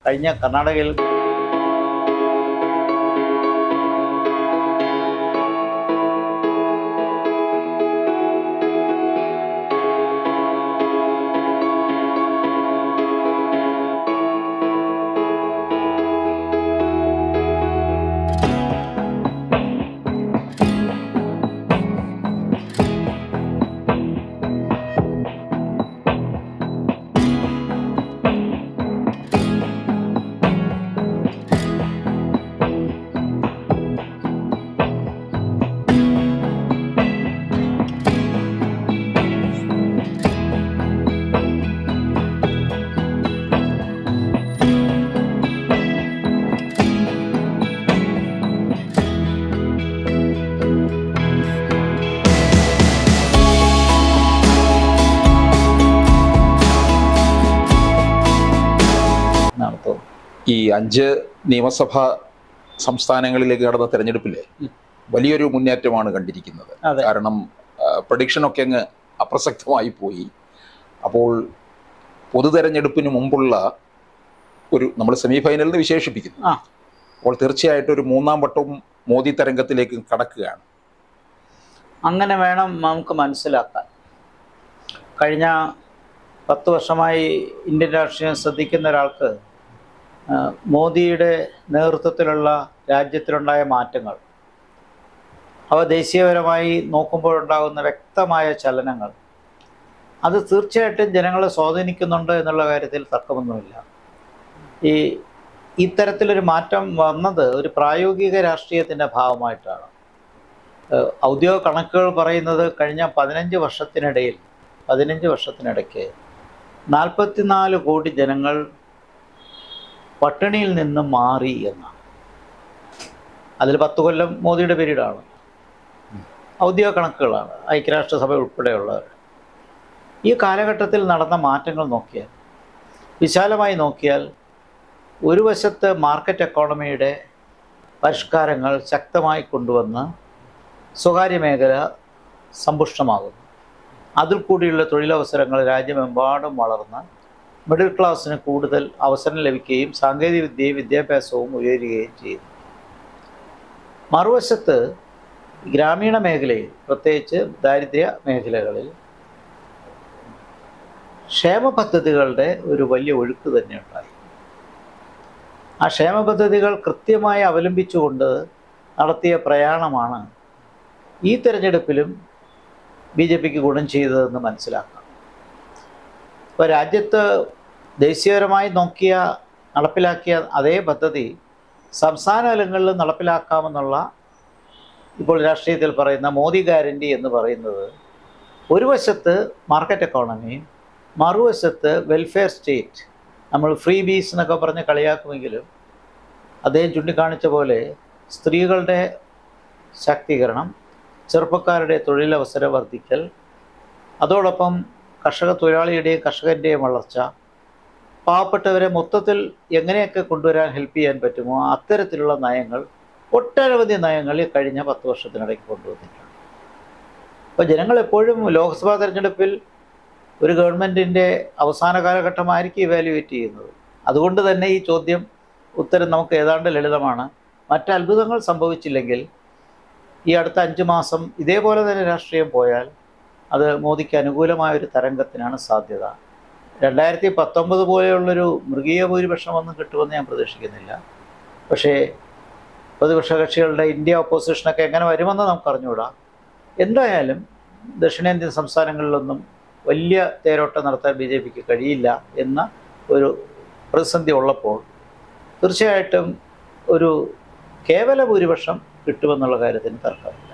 കഴിഞ്ഞ കർണാടകയിൽ എന്നാണ് തോന്നുന്നത് ഈ അഞ്ച് നിയമസഭാ സംസ്ഥാനങ്ങളിലേക്ക് നടന്ന തെരഞ്ഞെടുപ്പിലെ ഉം. വലിയൊരു മുന്നേറ്റമാണ് കണ്ടിരിക്കുന്നത് അതെ കാരണം പ്രഡിക്ഷനൊക്കെ അങ്ങ് അപ്രസക്തമായി പോയി അപ്പോൾ പൊതു തെരഞ്ഞെടുപ്പിന് മുമ്പുള്ള ഒരു നമ്മൾ സെമി ഫൈനലിന് വിശേഷിപ്പിക്കുന്നു ആ. അപ്പോൾ തീർച്ചയായിട്ടും ഒരു മൂന്നാം വട്ടവും മോദി തരംഗത്തിലേക്ക് കടക്കുകയാണ് അങ്ങനെ വേണം നമുക്ക് മനസ്സിലാക്കാൻ കഴിഞ്ഞ പത്ത് വർഷമായി ഇന്ത്യൻ രാഷ്ട്രീയം ശ്രദ്ധിക്കുന്ന ഒരാൾക്ക് ആ, മോദിയുടെ നേതൃത്വത്തിലുള്ള രാജ്യത്തിലുണ്ടായ മാറ്റങ്ങൾ അവ ദേശീയപരമായി നോക്കുമ്പോഴുണ്ടാകുന്ന വ്യക്തമായ ചലനങ്ങൾ അത് തീർച്ചയായിട്ടും ജനങ്ങളെ സ്വാധീനിക്കുന്നുണ്ട് എന്നുള്ള കാര്യത്തിൽ തർക്കമൊന്നുമില്ല ഈ ഇത്തരത്തിലൊരു മാറ്റം വന്നത് ഒരു പ്രായോഗിക രാഷ്ട്രീയത്തിൻ്റെ ഭാഗമായിട്ടാണ് ഏഹ് ഔദ്യോഗിക കണക്കുകൾ പറയുന്നത് കഴിഞ്ഞ പതിനഞ്ച് വർഷത്തിനിടയിൽ പതിനഞ്ച് വർഷത്തിനിടയ്ക്ക് നാൽപ്പത്തിനാല് കോടി ജനങ്ങൾ പട്ടിണിയിൽ നിന്ന് മാറി എന്നാണ് അതിൽ പത്ത് കൊല്ലം മോദിയുടെ പീരീഡാണ് ഔദ്യോഗിക കണക്കുകളാണ് ഐക്യരാഷ്ട്രസഭ ഉൾപ്പെടെയുള്ളവർ ഈ കാലഘട്ടത്തിൽ നടന്ന മാറ്റങ്ങൾ നോക്കിയാൽ വിശാലമായി നോക്കിയാൽ ഒരു വശത്ത് മാർക്കറ്റ് എക്കോണമിയുടെ പരിഷ്കാരങ്ങൾ ശക്തമായി കൊണ്ടുവന്ന് സ്വകാര്യ മേഖല സമ്പുഷ്ടമാകുന്നു അതിൽ കൂടിയുള്ള തൊഴിലവസരങ്ങൾ രാജ്യമെമ്പാടും വളർന്ന് മിഡിൽ ക്ലാസ്സിന് കൂടുതൽ അവസരം ലഭിക്കുകയും സാങ്കേതിക വിദ്യയും വിദ്യാഭ്യാസവും ഉയരുകയും ചെയ്യുന്നു മറുവശത്ത് ഗ്രാമീണ മേഖലയിൽ പ്രത്യേകിച്ച് ദാരിദ്ര്യ മേഖലകളിൽ ക്ഷേമ പദ്ധതികളുടെ ഒരു വലിയ ഒഴുക്ക് തന്നെ ഉണ്ടായി ആ ക്ഷേമ പദ്ധതികൾ കൃത്യമായി അവലംബിച്ചുകൊണ്ട് നടത്തിയ പ്രയാണമാണ് ഈ തെരഞ്ഞെടുപ്പിലും ബി ജെ പിക്ക് ഗുണം ചെയ്തതെന്ന് മനസ്സിലാക്കാം ഇപ്പോൾ രാജ്യത്ത് ദേശീയപരമായി നോക്കിയ നടപ്പിലാക്കിയ അതേ പദ്ധതി സംസ്ഥാന തലങ്ങളിൽ നടപ്പിലാക്കാമെന്നുള്ള ഇപ്പോൾ രാഷ്ട്രീയത്തിൽ പറയുന്ന മോദി ഗ്യാരണ്ടി എന്ന് പറയുന്നത് ഒരു വശത്ത് മാർക്കറ്റ് എക്കോണമിയും മറുവശത്ത് വെൽഫെയർ സ്റ്റേറ്റ് നമ്മൾ ഫ്രീ ബീസ് എന്നൊക്കെ പറഞ്ഞ് കളിയാക്കുമെങ്കിലും അദ്ദേഹം ചൂണ്ടിക്കാണിച്ച പോലെ സ്ത്രീകളുടെ ശാക്തീകരണം ചെറുപ്പക്കാരുടെ തൊഴിലവസര വർദ്ധിക്കൽ അതോടൊപ്പം കർഷക തൊഴിലാളിയുടെയും കർഷകൻ്റെയും വളർച്ച പാവപ്പെട്ടവരെ മൊത്തത്തിൽ എങ്ങനെയൊക്കെ കൊണ്ടുവരാൻ ഹെൽപ്പ് ചെയ്യാൻ പറ്റുമോ അത്തരത്തിലുള്ള നയങ്ങൾ ഒട്ടനവധി നയങ്ങൾ ഈ കഴിഞ്ഞ പത്ത് വർഷത്തിനിടയ്ക്ക് കൊണ്ടുവന്നിട്ടുണ്ട് അപ്പോൾ ജനങ്ങൾ എപ്പോഴും ലോക്സഭാ തെരഞ്ഞെടുപ്പിൽ ഒരു ഗവൺമെൻറ്റിൻ്റെ അവസാന കാലഘട്ടമായിരിക്കും ഇവാലുവേറ്റ് ചെയ്യുന്നത് അതുകൊണ്ട് തന്നെ ഈ ചോദ്യം ഉത്തരം നമുക്ക് ഏതാണ്ട് ലളിതമാണ് മറ്റ് അത്ഭുതങ്ങൾ സംഭവിച്ചില്ലെങ്കിൽ ഈ അടുത്ത അഞ്ച് മാസം ഇതേപോലെ തന്നെ രാഷ്ട്രീയം പോയാൽ അത് മോദിക്ക് അനുകൂലമായ ഒരു തരംഗത്തിനാണ് സാധ്യത രണ്ടായിരത്തി പത്തൊമ്പത് പോലെയുള്ളൊരു മൃഗീയ ഭൂരിപക്ഷമൊന്നും കിട്ടുമെന്ന് ഞാൻ പ്രതീക്ഷിക്കുന്നില്ല പക്ഷേ പ്രതിപക്ഷ കക്ഷികളുടെ ഇന്ത്യ ഓപ്പോസിഷനൊക്കെ എങ്ങനെ വരുമെന്ന് നമുക്ക് അറിഞ്ഞുകൂടാ എന്തായാലും ദക്ഷിണേന്ത്യൻ സംസ്ഥാനങ്ങളിലൊന്നും വലിയ തേരോട്ടം നടത്താൻ ബി ജെ പിക്ക് കഴിയില്ല എന്ന ഒരു പ്രതിസന്ധി ഉള്ളപ്പോൾ തീർച്ചയായിട്ടും ഒരു കേവല ഭൂരിപക്ഷം കിട്ടുമെന്നുള്ള കാര്യത്തിന് തർക്കമില്ല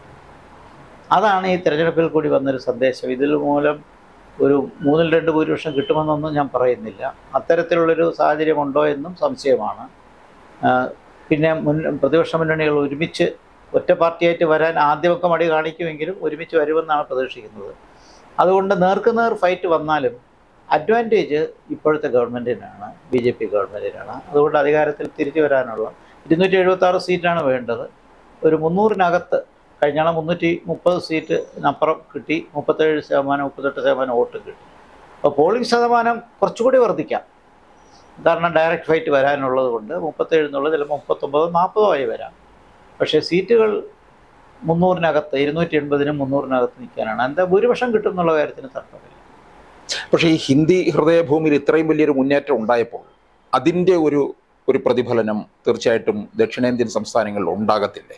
അതാണ് ഈ തെരഞ്ഞെടുപ്പിൽ കൂടി വന്നൊരു സന്ദേശം ഇതിൽ മൂലം ഒരു മൂന്നിൽ രണ്ട് ഭൂരിപക്ഷം കിട്ടുമെന്നൊന്നും ഞാൻ പറയുന്നില്ല അത്തരത്തിലുള്ളൊരു സാഹചര്യം ഉണ്ടോ എന്നും സംശയമാണ് ആ, പിന്നെ മുൻ പ്രതിപക്ഷ മുന്നണികൾ ഒരുമിച്ച് ഒറ്റ പാർട്ടിയായിട്ട് വരാൻ ആദ്യമൊക്കെ മടി കാണിക്കുമെങ്കിലും ഒരുമിച്ച് വരുമെന്നാണ് പ്രതീക്ഷിക്കുന്നത് അതുകൊണ്ട് നേർക്ക് നേർ ഫൈറ്റ് വന്നാലും അഡ്വാൻറ്റേജ് ഇപ്പോഴത്തെ ഗവൺമെൻറ്റിനാണ് ബി ജെ പി ഗവൺമെൻറ്റിനാണ് അതുകൊണ്ട് അധികാരത്തിൽ തിരിച്ചു വരാനുള്ള ഇരുന്നൂറ്റി എഴുപത്തി ആറ് സീറ്റാണ് വേണ്ടത് ഒരു മുന്നൂറിനകത്ത് കഴിഞ്ഞാൽ മുന്നൂറ്റി മുപ്പത് സീറ്റിനപ്പുറം കിട്ടി മുപ്പത്തേഴ് ശതമാനം മുപ്പത്തെട്ട് ശതമാനം വോട്ട് കിട്ടി അപ്പോൾ പോളിംഗ് ശതമാനം കുറച്ചുകൂടി വർദ്ധിക്കാം കാരണം ഡയറക്റ്റ് ഫൈറ്റ് വരാനുള്ളത് കൊണ്ട് മുപ്പത്തേഴ് എന്നുള്ളത് ചിലപ്പോൾ മുപ്പത്തൊമ്പതോ നാൽപ്പതോ ആയി വരാം പക്ഷേ സീറ്റുകൾ മുന്നൂറിനകത്ത് ഇരുന്നൂറ്റി എൺപതിനും മുന്നൂറിനകത്ത് നിൽക്കാനാണ് എന്താ ഭൂരിപക്ഷം കിട്ടും എന്നുള്ള കാര്യത്തിന് തർക്കമില്ല പക്ഷേ ഈ ഹിന്ദി ഹൃദയഭൂമിയിൽ ഇത്രയും വലിയൊരു മുന്നേറ്റം ഉണ്ടായപ്പോൾ അതിൻ്റെ ഒരു ഒരു പ്രതിഫലനം തീർച്ചയായിട്ടും ദക്ഷിണേന്ത്യൻ സംസ്ഥാനങ്ങളിൽ ഉണ്ടാകത്തില്ലേ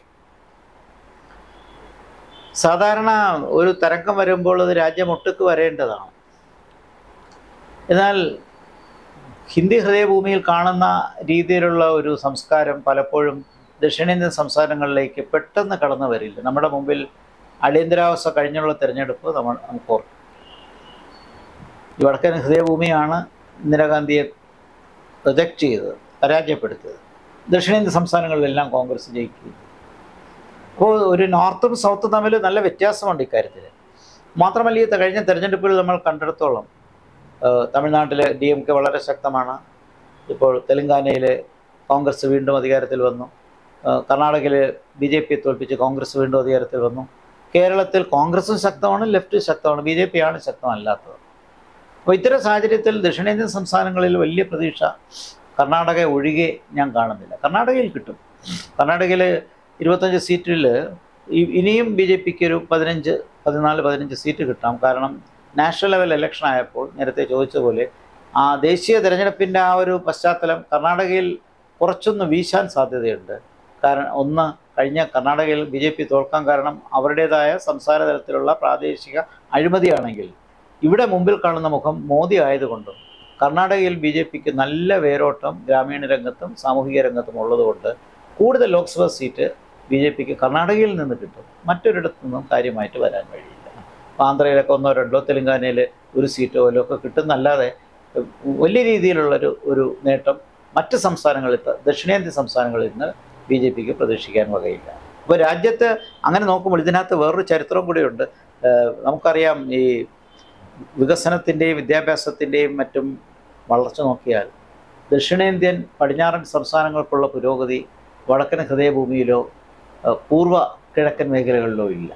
സാധാരണ ഒരു തരംഗം വരുമ്പോൾ അത് രാജ്യം ഒട്ടുക്ക് വരേണ്ടതാണ് എന്നാൽ ഹിന്ദി ഹൃദയഭൂമിയിൽ കാണുന്ന രീതിയിലുള്ള ഒരു സംസ്കാരം പലപ്പോഴും ദക്ഷിണേന്ത്യൻ സംസ്ഥാനങ്ങളിലേക്ക് പെട്ടെന്ന് കടന്നു വരില്ല നമ്മുടെ മുമ്പിൽ അടിയന്തരാവസ്ഥ കഴിഞ്ഞുള്ള തിരഞ്ഞെടുപ്പ് നമ്മൾ നമുക്ക് ഓർക്കും ഈ വടക്കൻ ഹൃദയഭൂമിയാണ് ഇന്ദിരാഗാന്ധിയെ പ്രൊജക്റ്റ് ചെയ്തത് പരാജയപ്പെടുത്തിയത് ദക്ഷിണേന്ത്യൻ സംസ്ഥാനങ്ങളിലെല്ലാം കോൺഗ്രസ് ജയിക്കുകയും അപ്പോൾ ഒരു നോർത്തും സൗത്തും തമ്മിൽ നല്ല വ്യത്യാസമുണ്ട് ഇക്കാര്യത്തിൽ മാത്രമല്ല ഈ കഴിഞ്ഞ തെരഞ്ഞെടുപ്പുകൾ നമ്മൾ കണ്ടെടുത്തോളം തമിഴ്നാട്ടിൽ ഡി എം കെ വളരെ ശക്തമാണ് ഇപ്പോൾ തെലങ്കാനയിൽ കോൺഗ്രസ് വീണ്ടും അധികാരത്തിൽ വന്നു കർണാടകയിൽ ബി ജെ പിയെ തോൽപ്പിച്ച് കോൺഗ്രസ് വീണ്ടും അധികാരത്തിൽ വന്നു കേരളത്തിൽ കോൺഗ്രസും ശക്തമാണ് ലെഫ്റ്റ് ശക്തമാണ് ബി ജെ പിയാണ് ശക്തമല്ലാത്തത് അപ്പോൾ ഇത്തരം സാഹചര്യത്തിൽ ദക്ഷിണേന്ത്യൻ സംസ്ഥാനങ്ങളിൽ വലിയ പ്രതീക്ഷ കർണാടക ഒഴികെ ഞാൻ കാണുന്നില്ല കർണാടകയിൽ കിട്ടും കർണാടകയിൽ ഇരുപത്തഞ്ച് സീറ്റിൽ ഇനിയും ബി ജെ പിക്ക് ഒരു പതിനഞ്ച് പതിനാല് പതിനഞ്ച് സീറ്റ് കിട്ടാം കാരണം നാഷണൽ ലെവൽ ഇലക്ഷൻ ആയപ്പോൾ നേരത്തെ ചോദിച്ച പോലെ ആ ദേശീയ തെരഞ്ഞെടുപ്പിൻ്റെ ആ ഒരു പശ്ചാത്തലം കർണാടകയിൽ കുറച്ചൊന്ന് വീശാൻ സാധ്യതയുണ്ട് കാരണം ഒന്ന് കഴിഞ്ഞ കർണാടകയിൽ ബി ജെ പി തോൽക്കാൻ കാരണം അവരുടേതായ സംസ്ഥാന തലത്തിലുള്ള പ്രാദേശിക അഴിമതിയാണെങ്കിൽ ഇവിടെ മുമ്പിൽ കാണുന്ന മുഖം മോദി ആയതുകൊണ്ടും കർണാടകയിൽ ബി ജെ പിക്ക് നല്ല വേരോട്ടം ഗ്രാമീണ രംഗത്തും സാമൂഹിക രംഗത്തും ഉള്ളതുകൊണ്ട് കൂടുതൽ ലോക്സഭാ സീറ്റ് ബി ജെ പിക്ക് കർണാടകയിൽ നിന്ന് കിട്ടും മറ്റൊരിടത്തു നിന്നും കാര്യമായിട്ട് വരാൻ കഴിയില്ല അപ്പോൾ ആന്ധ്രയിലൊക്കെ ഒന്നോ രണ്ടോ തെലങ്കാനയിൽ ഒരു സീറ്റോ വല്ലോ ഒക്കെ കിട്ടുന്നല്ലാതെ വലിയ രീതിയിലുള്ളൊരു ഒരു നേട്ടം മറ്റ് സംസ്ഥാനങ്ങളിൽ ദക്ഷിണേന്ത്യൻ സംസ്ഥാനങ്ങളിൽ നിന്ന് ബി ജെ പിക്ക് പ്രതീക്ഷിക്കാൻ വകയില്ല അപ്പോൾ രാജ്യത്ത് അങ്ങനെ നോക്കുമ്പോൾ ഇതിനകത്ത് വേറൊരു ചരിത്രം കൂടിയുണ്ട് നമുക്കറിയാം ഈ വികസനത്തിൻ്റെയും വിദ്യാഭ്യാസത്തിൻ്റെയും മറ്റും വളർച്ച നോക്കിയാൽ ദക്ഷിണേന്ത്യൻ പടിഞ്ഞാറൻ സംസ്ഥാനങ്ങൾക്കുള്ള പുരോഗതി വടക്കൻ ഹൃദയഭൂമിയിലോ പൂർവ്വ കിഴക്കൻ മേഖലകളിലോ ഇല്ല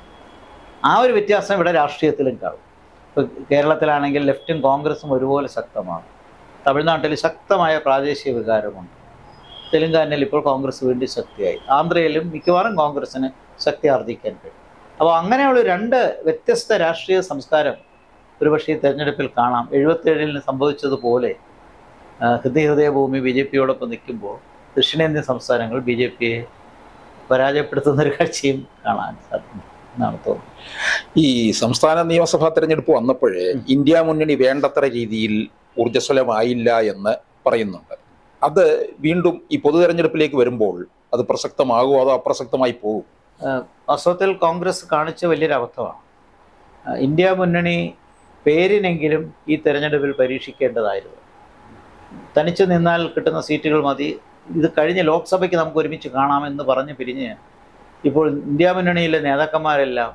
ആ ഒരു വ്യത്യാസം ഇവിടെ രാഷ്ട്രീയത്തിലും കാണും ഇപ്പോൾ കേരളത്തിലാണെങ്കിൽ ലെഫ്റ്റും കോൺഗ്രസും ഒരുപോലെ ശക്തമാണ് തമിഴ്നാട്ടിൽ ശക്തമായ പ്രാദേശിക വികാരമുണ്ട് തെലങ്കാനയിൽ ഇപ്പോൾ കോൺഗ്രസ് വീണ്ടും ശക്തിയായി ആന്ധ്രയിലും മിക്കവാറും കോൺഗ്രസ്സിന് ശക്തി ആർജിക്കാൻ കഴിയും അപ്പോൾ അങ്ങനെയുള്ള രണ്ട് വ്യത്യസ്ത രാഷ്ട്രീയ സംസ്കാരം ഒരുപക്ഷെ ഈ തെരഞ്ഞെടുപ്പിൽ കാണാം എഴുപത്തേഴിൽ സംഭവിച്ചതുപോലെ ഹൃദയ ഹൃദയഭൂമി ബി ജെ പിയോടൊപ്പം നിൽക്കുമ്പോൾ ദക്ഷിണേന്ത്യൻ സംസ്ഥാനങ്ങൾ ബി ജെ പിയെ പരാജയപ്പെടുത്തുന്ന ഒരു കാഴ്ചയും കാണാൻ സാധിക്കും എന്നാണ് തോന്നുന്നത് ഈ സംസ്ഥാന നിയമസഭാ തെരഞ്ഞെടുപ്പ് വന്നപ്പോഴേ ഇന്ത്യ മുന്നണി വേണ്ടത്ര രീതിയിൽ ഊർജ്ജസ്വലമായില്ല എന്ന് പറയുന്നുണ്ട് അത് വീണ്ടും ഈ പൊതു തെരഞ്ഞെടുപ്പിലേക്ക് വരുമ്പോൾ അത് പ്രസക്തമാകുമോ അതോ അപ്രസക്തമായി പോകും വാസ്തവത്തിൽ കോൺഗ്രസ് കാണിച്ച വലിയൊരു അബദ്ധമാണ് ഇന്ത്യ മുന്നണി പേരിനെങ്കിലും ഈ തെരഞ്ഞെടുപ്പിൽ പരീക്ഷിക്കേണ്ടതായിരുന്നു തനിച്ച് നിന്നാൽ കിട്ടുന്ന സീറ്റുകൾ മതി ഇത് കഴിഞ്ഞ ലോക്സഭയ്ക്ക് നമുക്ക് ഒരുമിച്ച് കാണാമെന്ന് പറഞ്ഞ് പിരിഞ്ഞ് ഇപ്പോൾ ഇന്ത്യ മുന്നണിയിലെ നേതാക്കന്മാരെല്ലാം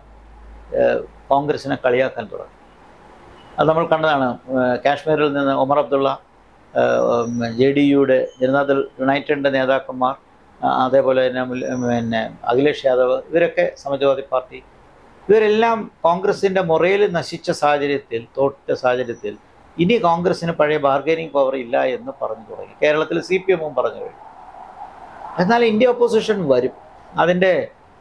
കോൺഗ്രസിനെ കളിയാക്കാൻ തുടങ്ങി അത് നമ്മൾ കണ്ടതാണ് കാശ്മീരിൽ നിന്ന് ഒമർ അബ്ദുള്ള ജെ ഡി യുടെ ജനതാദൾ യുണൈറ്റഡിൻ്റെ നേതാക്കന്മാർ അതേപോലെ തന്നെ പിന്നെ അഖിലേഷ് യാദവ് ഇവരൊക്കെ സമാജ്വാദി പാർട്ടി ഇവരെല്ലാം കോൺഗ്രസിൻ്റെ മൊറയിൽ നശിച്ച സാഹചര്യത്തിൽ തോറ്റ സാഹചര്യത്തിൽ ഇനി കോൺഗ്രസ്സിന് പഴയ ബാർഗൈനിങ് പവർ ഇല്ല എന്ന് പറഞ്ഞു തുടങ്ങി കേരളത്തിൽ സി പി എമ്മും പറഞ്ഞു കഴിഞ്ഞു എന്നാൽ ഇന്ത്യ ഓപ്പോസിഷൻ വരും അതിൻ്റെ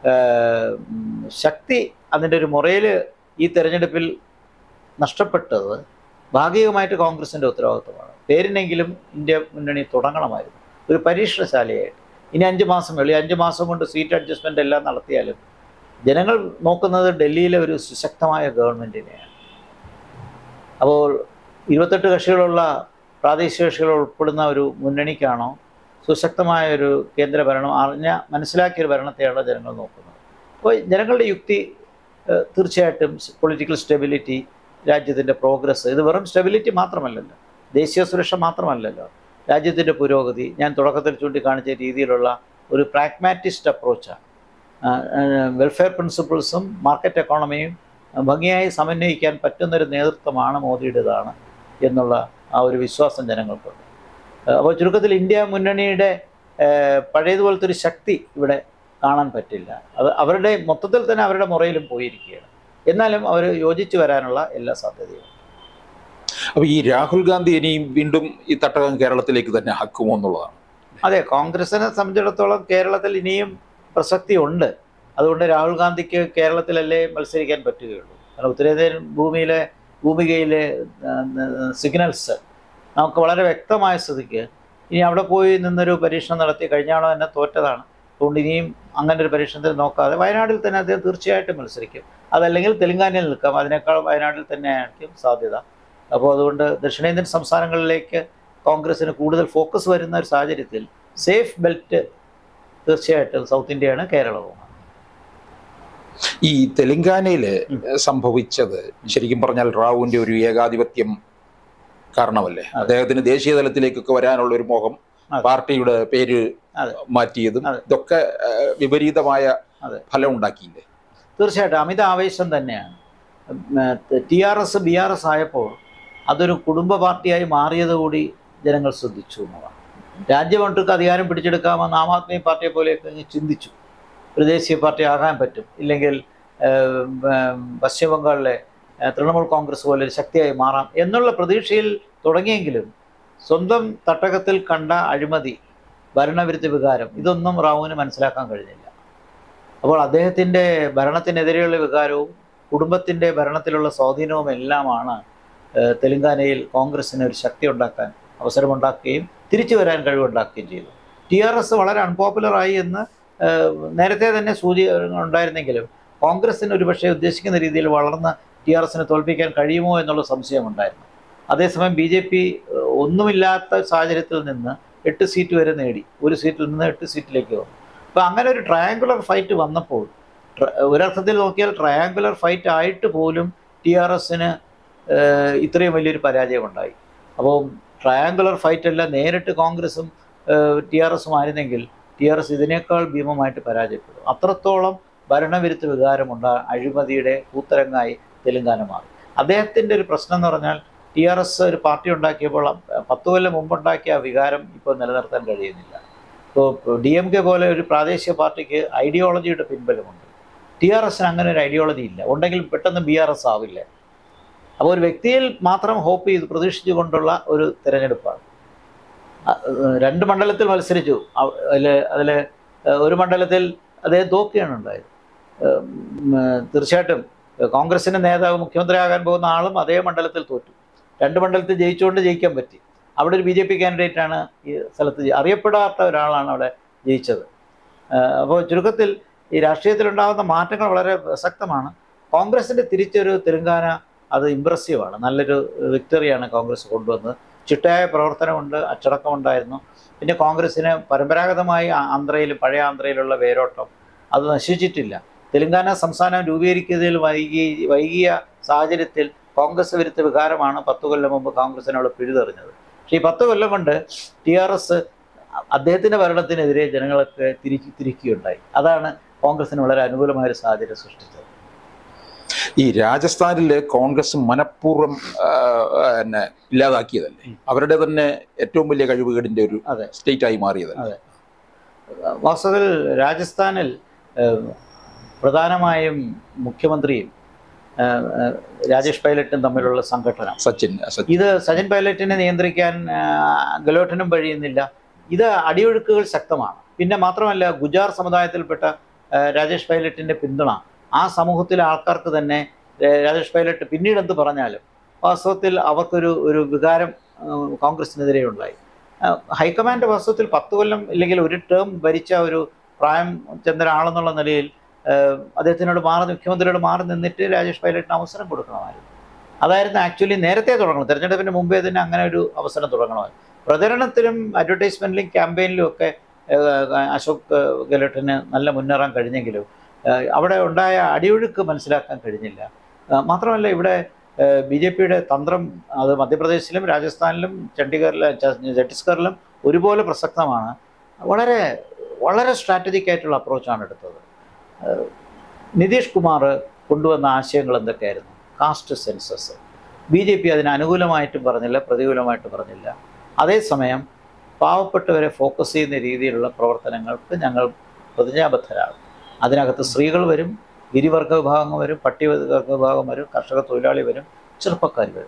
ശക്തി അതിൻ്റെ ഒരു മുറയിൽ ഈ തെരഞ്ഞെടുപ്പിൽ നഷ്ടപ്പെട്ടത് ഭാഗികമായിട്ട് കോൺഗ്രസിൻ്റെ ഉത്തരവാദിത്വമാണ് പേരിനെങ്കിലും ഇന്ത്യ മുന്നണി തുടങ്ങണമായിരുന്നു ഒരു പരീക്ഷണശാലയായിട്ട് ഇനി അഞ്ച് മാസം വെളി അഞ്ച് മാസം കൊണ്ട് സീറ്റ് അഡ്ജസ്റ്റ്മെൻ്റ് എല്ലാം നടത്തിയാലും ജനങ്ങൾ നോക്കുന്നത് ഡൽഹിയിലെ ഒരു സുശക്തമായ ഗവൺമെൻറ്റിനെയാണ് അപ്പോൾ ഇരുപത്തെട്ട് കക്ഷികളുള്ള പ്രാദേശിക കക്ഷികൾ ഉൾപ്പെടുന്ന ഒരു മുന്നണിക്കാണോ സുശക്തമായ ഒരു കേന്ദ്ര ഭരണം അറിഞ്ഞ മനസ്സിലാക്കിയ ഒരു ഭരണത്തെയാണോ ജനങ്ങൾ നോക്കുന്നത് അപ്പോൾ ജനങ്ങളുടെ യുക്തി തീർച്ചയായിട്ടും പൊളിറ്റിക്കൽ സ്റ്റെബിലിറ്റി രാജ്യത്തിൻ്റെ പ്രോഗ്രസ് ഇത് വെറും സ്റ്റെബിലിറ്റി മാത്രമല്ലല്ലോ ദേശീയ സുരക്ഷ മാത്രമല്ലല്ലോ രാജ്യത്തിൻ്റെ പുരോഗതി ഞാൻ തുടക്കത്തിൽ ചൂണ്ടിക്കാണിച്ച രീതിയിലുള്ള ഒരു പ്രാഗ്മാറ്റിസ്റ്റ് അപ്രോച്ചാണ് വെൽഫെയർ പ്രിൻസിപ്പിൾസും മാർക്കറ്റ് എക്കോണമിയും ഭംഗിയായി സമന്വയിക്കാൻ പറ്റുന്നൊരു നേതൃത്വമാണ് മോദിയുടേതാണ് എന്നുള്ള ആ ഒരു വിശ്വാസം ജനങ്ങൾക്കുണ്ട് അപ്പോൾ ചുരുക്കത്തിൽ ഇന്ത്യ മുന്നണിയുടെ പഴയതുപോലത്തെ ഒരു ശക്തി ഇവിടെ കാണാൻ പറ്റില്ല അത് അവരുടെ മൊത്തത്തിൽ തന്നെ അവരുടെ മുറയിലും പോയിരിക്കുകയാണ് എന്നാലും അവർ യോജിച്ച് വരാനുള്ള എല്ലാ സാധ്യതയും അപ്പൊ ഈ രാഹുൽ ഗാന്ധി ഇനിയും വീണ്ടും ഈ തട്ടകം കേരളത്തിലേക്ക് തന്നെ ആക്കുമോ എന്നുള്ളതാണ് അതെ കോൺഗ്രസിനെ സംബന്ധിച്ചിടത്തോളം കേരളത്തിൽ ഇനിയും പ്രസക്തി ഉണ്ട് അതുകൊണ്ട് രാഹുൽ ഗാന്ധിക്ക് കേരളത്തിലല്ലേ മത്സരിക്കാൻ പറ്റുകയുള്ളൂ കാരണം ഉത്തരേന്ത്യൻ ഭൂമിയിലെ ഭൂമികയിലെ സിഗ്നൽസ് നമുക്ക് വളരെ വ്യക്തമായ സ്ഥിതിക്ക് ഇനി അവിടെ പോയി നിന്നൊരു പരീക്ഷണം നടത്തി കഴിഞ്ഞാണോ തന്നെ തോറ്റതാണ് അതുകൊണ്ട് ഇനിയും അങ്ങനെ ഒരു പരീക്ഷണത്തിൽ നോക്കാതെ വയനാട്ടിൽ തന്നെ അദ്ദേഹം തീർച്ചയായിട്ടും മത്സരിക്കും അതല്ലെങ്കിൽ തെലങ്കാനയിൽ നിൽക്കാം അതിനേക്കാൾ വയനാട്ടിൽ തന്നെ ആയിരിക്കും സാധ്യത അപ്പോൾ അതുകൊണ്ട് ദക്ഷിണേന്ത്യൻ സംസ്ഥാനങ്ങളിലേക്ക് കോൺഗ്രസിന് കൂടുതൽ ഫോക്കസ് വരുന്ന ഒരു സാഹചര്യത്തിൽ സേഫ് ബെൽറ്റ് തീർച്ചയായിട്ടും സൗത്ത് ഇന്ത്യയാണ് കേരളവും ഈ തെലങ്കാനയില് ഉം. സംഭവിച്ചത് ശരിക്കും പറഞ്ഞാൽ റാവുവിന്റെ ഒരു ഏകാധിപത്യം കാരണമല്ലേ അതെ. അദ്ദേഹത്തിന് ദേശീയ തലത്തിലേക്കൊക്കെ വരാനുള്ള ഒരു മോഹം അതെ. പാർട്ടിയുടെ പേര് അതെ. മാറ്റിയതും അതെ. ഇതൊക്കെ ഏഹ്, വിപരീതമായ അതെ. ഫലം ഉണ്ടാക്കിയില്ലേ തീർച്ചയായിട്ടും അമിത ആവേശം തന്നെയാണ് T R S B R S ആയപ്പോൾ അതൊരു കുടുംബ പാർട്ടിയായി മാറിയത് കൂടി ജനങ്ങൾ ശ്രദ്ധിച്ചു എന്നുള്ളതാണ് രാജ്യമൊട്ടുക്ക് അധികാരം പിടിച്ചെടുക്കാമെന്ന് ആം ആദ്മി പാർട്ടിയെ പോലെയൊക്കെ അങ്ങ് ചിന്തിച്ചു ഒരു ദേശീയ പാർട്ടി ആകാൻ പറ്റും ഇല്ലെങ്കിൽ ഏഹ്, ഉം, പശ്ചിമ ബംഗാളിലെ ഏഹ്, തൃണമൂൽ കോൺഗ്രസ് പോലെ ഒരു ശക്തിയായി മാറാം എന്നുള്ള പ്രതീക്ഷയിൽ തുടങ്ങിയെങ്കിലും സ്വന്തം തട്ടകത്തിൽ കണ്ട അഴിമതി ഭരണവിരുദ്ധ വികാരം ഇതൊന്നും റാവുവിന് മനസ്സിലാക്കാൻ കഴിഞ്ഞില്ല അപ്പോൾ അദ്ദേഹത്തിൻ്റെ ഭരണത്തിനെതിരെയുള്ള വികാരവും കുടുംബത്തിൻ്റെ ഭരണത്തിലുള്ള സ്വാധീനവും എല്ലാമാണ് ഏഹ്, തെലങ്കാനയിൽ കോൺഗ്രസ്സിന് ഒരു ശക്തി ഉണ്ടാക്കാൻ അവസരമുണ്ടാക്കുകയും തിരിച്ചു വരാൻ കഴിവുണ്ടാക്കുകയും ചെയ്തു ടി ആർ എസ് വളരെ അൺപോപ്പുലറായി എന്ന് ഏഹ്, നേരത്തെ തന്നെ സൂചി ഉണ്ടായിരുന്നെങ്കിലും കോൺഗ്രസ്സിന് ഒരുപക്ഷെ ഉദ്ദേശിക്കുന്ന രീതിയിൽ വളർന്ന് ടി ആർ എസിനെ തോൽപ്പിക്കാൻ കഴിയുമോ എന്നുള്ള സംശയമുണ്ടായിരുന്നു അതേസമയം ബി ജെ പി ഒന്നുമില്ലാത്ത സാഹചര്യത്തിൽ നിന്ന് എട്ട് സീറ്റ് വരെ നേടി ഒരു സീറ്റിൽ നിന്ന് എട്ട് സീറ്റിലേക്ക് വന്നു അപ്പോൾ അങ്ങനെ ഒരു ട്രയാങ്കുലർ ഫൈറ്റ് വന്നപ്പോൾ ട്ര- ഒരർത്ഥത്തിൽ നോക്കിയാൽ ട്രയാങ്കുലർ ഫൈറ്റ് ആയിട്ട് പോലും ടി ആർ എസിന് ഇത്രയും വലിയൊരു പരാജയമുണ്ടായി അപ്പോൾ ട്രയാങ്കുലർ ഫൈറ്റ് അല്ല നേരിട്ട് കോൺഗ്രസും ടി ആർ എസും ആയിരുന്നെങ്കിൽ ടി ആർ എസ് ഇതിനേക്കാൾ ഭീമമായിട്ട് പരാജയപ്പെടും അത്രത്തോളം ഭരണവിരുദ്ധ വികാരമുണ്ട അഴിമതിയുടെ കൂത്തരങ്ങായി തെലങ്കാന മാറി അദ്ദേഹത്തിൻ്റെ ഒരു പ്രശ്നം എന്ന് പറഞ്ഞാൽ ടി ആർ എസ് ഒരു പാർട്ടി ഉണ്ടാക്കിയപ്പോൾ അഹ് പത്ത് കൊല്ലം മുമ്പുണ്ടാക്കിയ ആ വികാരം ഇപ്പോൾ നിലനിർത്താൻ കഴിയുന്നില്ല ഇപ്പോൾ ഡി എം കെ പോലെ ഒരു പ്രാദേശിക പാർട്ടിക്ക് ഐഡിയോളജിയുടെ പിൻബലമുണ്ട് ടി ആർ എസിന് അങ്ങനെ ഒരു ഐഡിയോളജി ഇല്ല ഉണ്ടെങ്കിൽ പെട്ടെന്ന് ബി ആർ എസ് ആവില്ല അപ്പോൾ ഒരു വ്യക്തിയിൽ മാത്രം ഹോപ്പ് ചെയ്ത് പ്രതീക്ഷിച്ചുകൊണ്ടുള്ള ഒരു തിരഞ്ഞെടുപ്പാണ് അ- ഏഹ് രണ്ട് മണ്ഡലത്തിൽ മത്സരിച്ചു അതിൽ അതിൽ ഒരു മണ്ഡലത്തിൽ അദ്ദേഹം തോക്കുകയാണ് ഉണ്ടായത് ഏഹ് ഉം, ഏഹ് തീർച്ചയായിട്ടും കോൺഗ്രസിൻ്റെ നേതാവ് മുഖ്യമന്ത്രിയാകാൻ പോകുന്ന ആളും അതേ മണ്ഡലത്തിൽ തോറ്റു രണ്ട് മണ്ഡലത്തിൽ ജയിച്ചുകൊണ്ട് ജയിക്കാൻ പറ്റി അവിടെ ഒരു ബി ജെ പി കാൻഡിഡേറ്റാണ് ഈ സ്ഥലത്ത് ജയി- അറിയപ്പെടാത്ത ഒരാളാണ് അവിടെ ജയിച്ചത് ഏഹ് അപ്പോൾ ചുരുക്കത്തിൽ ഈ രാഷ്ട്രീയത്തിലുണ്ടാകുന്ന മാറ്റങ്ങൾ വളരെ പ്രസക്തമാണ് കോൺഗ്രസിൻ്റെ തിരിച്ചൊരു തെലങ്കാന അത് ഇമ്പ്രസീവാണ് നല്ലൊരു വിക്ടറിയാണ് കോൺഗ്രസ് കൊണ്ടുവന്നത് ചിട്ടയായ പ്രവർത്തനമുണ്ട് അച്ചടക്കമുണ്ടായിരുന്നു പിന്നെ കോൺഗ്രസ്സിന് പരമ്പരാഗതമായി ആ- ആന്ധ്രയിൽ പഴയ ആന്ധ്രയിലുള്ള വേരോട്ടം അത് നശിച്ചിട്ടില്ല തെലങ്കാന സംസ്ഥാനം രൂപീകരിക്കുന്നതിൽ വൈകി വൈകിയ സാഹചര്യത്തിൽ കോൺഗ്രസ് വിരുദ്ധ വികാരമാണ് പത്ത് കൊല്ലം മുമ്പ് കോൺഗ്രസിനോട് പിഴുതെറിഞ്ഞത് പക്ഷേ ഈ പത്ത് കൊല്ലം കൊണ്ട് ടി ആർ എസ് അദ്ദേഹത്തിൻ്റെ ഭരണത്തിനെതിരെ ജനങ്ങളൊക്കെ തിരിച്ചു തിരിക്കുകയുണ്ടായി അതാണ് കോൺഗ്രസിന് വളരെ അനുകൂലമായ ഒരു സാഹചര്യം സൃഷ്ടിച്ചത് ഈ രാജസ്ഥാനിലെ കോൺഗ്രസ് മനഃപൂർവ്വം ആ, പിന്നെ ഇല്ലാതാക്കിയതല്ലേ അവരുടെ തന്നെ ഏറ്റവും വലിയ കഴിവുകേടിന്റെ ഒരു അതെ. സ്റ്റേറ്റ് ആയി മാറിയതല്ലേ വാസ്തവത്തിൽ രാജസ്ഥാനിൽ ഏഹ്, പ്രധാനമായും മുഖ്യമന്ത്രിയും ഏഹ്, ഏഹ്, രാജേഷ് പൈലറ്റും തമ്മിലുള്ള സംഘടന സച്ചിൻ സച്ചിൻ ഇത് സച്ചിൻ പൈലറ്റിനെ നിയന്ത്രിക്കാൻ ആ, ഗെലോട്ടിനും കഴിയുന്നില്ല ഇത് അടിയൊഴുക്കുകൾ ശക്തമാണ് പിന്നെ മാത്രമല്ല ഗുജാർ സമുദായത്തിൽപ്പെട്ട ആ, രാജേഷ് പൈലറ്റിൻ്റെ പിന്തുണ ആ സമൂഹത്തിലെ ആൾക്കാർക്ക് തന്നെ ഏ, രാജേഷ് പൈലറ്റ് പിന്നീട് എന്ത് പറഞ്ഞാലും വാസ്തവത്തിൽ അവർക്കൊരു ഒരു വികാരം ആ, കോൺഗ്രസിനെതിരെ ഉണ്ടായി ആ, ഹൈക്കമാൻഡ് വാസ്തവത്തിൽ പത്ത് കൊല്ലം ഇല്ലെങ്കിൽ ഒരു ടേം ഭരിച്ച ഒരു പ്രായം ചെന്ന ഒരാളെന്നുള്ള നിലയിൽ ആ, അദ്ദേഹത്തിനോട് മാറി മുഖ്യമന്ത്രിയോട് മാറി നിന്നിട്ട് രാജേഷ് പൈലറ്റിന് അവസരം കൊടുക്കണമായിരുന്നു അതായിരുന്നു ആക്ച്വലി നേരത്തെ തുടങ്ങണം തെരഞ്ഞെടുപ്പിന് മുമ്പേ തന്നെ അങ്ങനെ ഒരു അവസരം തുടങ്ങണമായിരുന്നു പ്രചരണത്തിലും അഡ്വർടൈസ്മെൻറ്റിലും ക്യാമ്പയിനിലും ഒക്കെ ഏഹ്, അശോക് ഗെഹ്ലോട്ടിന് നല്ല മുന്നേറാൻ കഴിഞ്ഞെങ്കിലും ഏഹ്, അവിടെ ഉണ്ടായ അടിയൊഴുക്ക് മനസ്സിലാക്കാൻ കഴിഞ്ഞില്ല ഏഹ്, മാത്രമല്ല ഇവിടെ ബി ജെ പിയുടെ തന്ത്രം അത് മധ്യപ്രദേശിലും രാജസ്ഥാനിലും ചണ്ഡീഗറിലും ഛ- ഛത്തീസ്ഗറിലും ഒരുപോലെ പ്രസക്തമാണ് വളരെ വളരെ സ്ട്രാറ്റജിക് ആയിട്ടുള്ള അപ്രോച്ചാണ് എടുത്തത് ഏഹ്, നിതീഷ് കുമാർ കൊണ്ടുവന്ന ആശയങ്ങൾ എന്തൊക്കെയായിരുന്നു caste census B J P അതിന് അനുകൂലമായിട്ടും പറഞ്ഞില്ല പ്രതികൂലമായിട്ടും പറഞ്ഞില്ല അതേസമയം പാവപ്പെട്ടവരെ ഫോക്കസ് ചെയ്യുന്ന രീതിയിലുള്ള പ്രവർത്തനങ്ങൾക്ക് ഞങ്ങൾ പ്രതിജ്ഞാബദ്ധരാണ് അതിനകത്ത് സ്ത്രീകൾ വരും ഗിരിവർഗ വിഭാഗം വരും പട്ടികവർഗ വിഭാഗം വരും കർഷക തൊഴിലാളി വരും ചെറുപ്പക്കാർ വരും